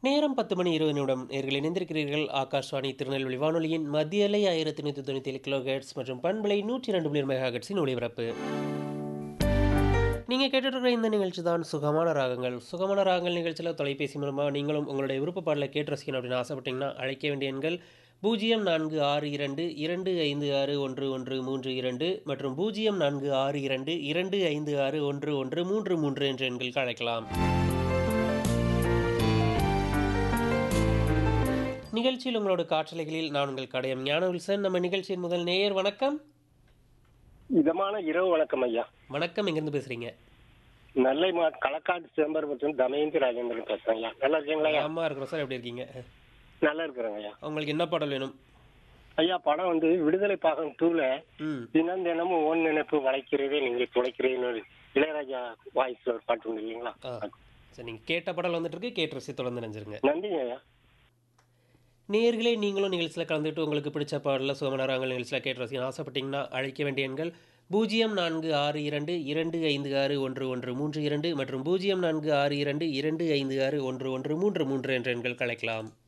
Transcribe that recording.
நேரம் பத்து மணி இருபது நிமிடம் நேர்கள் இணைந்திருக்கிறீர்கள் ஆகாஷ்வாணி திருநெல்வேலி வானொலியின் மத்திய அலை ஆயிரத்தி நூற்றி தொண்ணூற்றி ஏழு கிலோ ஹெர்ட்ஸ் மற்றும் பண்பலை நூற்றி ரெண்டு புள்ளி மெகா ஹெர்ட்ஸின் ஒளிபரப்பு நீங்கள் கேட்டுருக்கிற இந்த நிகழ்ச்சி தான் சுகமான ராகங்கள் சுகமான ராகங்கள் நிகழ்ச்சியில் தொலைபேசி மூலமாக நீங்களும் உங்களுடைய விருப்ப பாடலை கேட்டு ரசிக்கணும் அப்படின்னு ஆசைப்பட்டீங்கன்னா அழைக்க வேண்டிய எண்கள் பூஜ்ஜியம் நான்கு ஆறு இரண்டு இரண்டு ஐந்து ஆறு ஒன்று ஒன்று மூன்று இரண்டு மற்றும் பூஜ்ஜியம் நான்கு ஆறு இரண்டு இரண்டு ஐந்து ஆறு ஒன்று ஒன்று மூன்று மூன்று என்ற எண்களுக்கு அழைக்கலாம் நிகழ்ச்சியில் உங்களோட காற்றலைகளில் நான் உங்கள் கடையம் ஞான வில்சன் நம்ம நிகழ்ச்சியின் முதல் நேயர் வணக்கம் இதமான இரவு வணக்கம் ஐயா வணக்கம் எங்கேருந்து பேசுறீங்க நெல்லை மா களக்காடு சிதம்பரம் மற்றும் தமயந்தி ராஜேந்திரன் பேசுறேன் ஐயா நல்லா இருக்கீங்களா ஐயா அம்மா இருக்கிறோம் சார் எப்படி இருக்கீங்க நல்லா இருக்கிறேங்க ஐயா உங்களுக்கு என்ன பாடல் வேணும் ஐயா படம் வந்து விடுதலை பாகம் டூல ம் தினம் தினமும் ஓன் நினைப்பு வளைக்கிறதே நீங்க துளைக்கிறேன்னு இளையராஜா வாய்ஸ்ல ஒரு பாட்டு உண்டு இல்லைங்களா ஆ சரி நீங்கள் கேட்ட பாடல் வந்துட்டு இருக்கு கேட்டு ரசி தொடர்ந்து நினைஞ்சிருங்க நன்றிங்க ஐயா நேர்களே நீங்களும் நிகழ்ச்சியில் கலந்துட்டு உங்களுக்கு பிடிச்ச பாடலில் சுகமனராங்கள் நிகழ்ச்சியில் கேட்டு ரசிக்க ஆசைப்பட்டீங்கன்னா அழைக்க வேண்டிய எண்கள் பூஜ்ஜியம் நான்கு ஆறு இரண்டு இரண்டு ஐந்து ஆறு ஒன்று ஒன்று மூன்று இரண்டு மற்றும் பூஜ்ஜியம் நான்கு ஆறு இரண்டு இரண்டு ஐந்து ஆறு ஒன்று ஒன்று மூன்று மூன்று என்ற எண்கள் கலைக்கலாம்